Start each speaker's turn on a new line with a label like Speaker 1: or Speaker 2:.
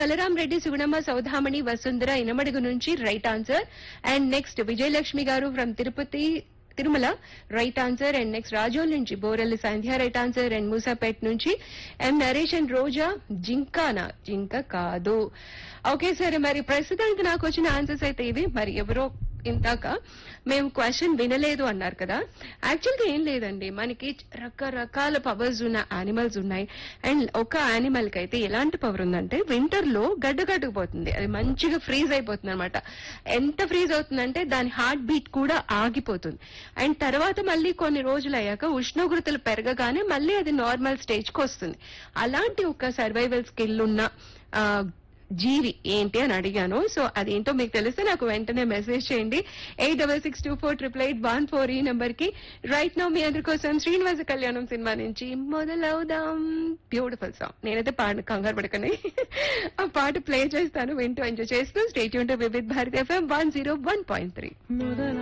Speaker 1: బలరాం రెడ్డి సుగుణమ్మ సౌధామణి వసుంధర ఇనమడుగు నుంచి right answer and next Vijayalakshmi గారు from Tirupati Tirumala right answer and next Rajol నుంచి Borelli Sandhya right answer and Musapet నుంచి ఎం నరేష్ అండ్ రోజా జింకానా జింక కాదు ఓకే సరే మరి ప్రస్తుతానికి నాకు వచ్చిన ఆన్సర్స్ అయితే ఇవి మరి ఎవరో ఇందాక మేము క్వశ్చన్ వినలేదు అన్నారు కదా యాక్చువల్ గా ఏం లేదండి మనకి రకరకాల పవర్స్ ఉన్న యానిమల్స్ ఉన్నాయి అండ్ ఒక యానిమల్ కి అయితే ఎలాంటి పవర్ ఉందంటే వింటర్ లో గడ్డ కట్టుకుపోతుంది అది మంచిగా ఫ్రీజ్ అయిపోతుంది అనమాట ఎంత ఫ్రీజ్ అవుతుందంటే దాని హార్ట్ బీట్ కూడా ఆగిపోతుంది అండ్ తర్వాత మళ్ళీ కొన్ని రోజులు అయ్యాక ఉష్ణోగ్రతలు పెరగగానే మళ్ళీ అది నార్మల్ స్టేజ్ కి వస్తుంది అలాంటి ఒక సర్వైవల్ స్కిల్ ఉన్న ఆ, జీవి ఏంటి అని అడిగాను సో అదేంటో మీకు తెలిస్తే నాకు వెంటనే మెసేజ్ చేయండి eight double six two four triple eight one four ఈ నెంబర్ కి రైట్ నో మీ అందరి కోసం శ్రీనివాస కళ్యాణం సినిమా నుంచి మొదలవుదాం బ్యూటిఫుల్ సాంగ్ నేనైతే పాట కంగారు పడకనే ఆ పాట ప్లే చేస్తాను వింటూ ఎంజాయ్ చేస్తూ స్టేట్ యూన్ Vividh Bharati FM one zero one point three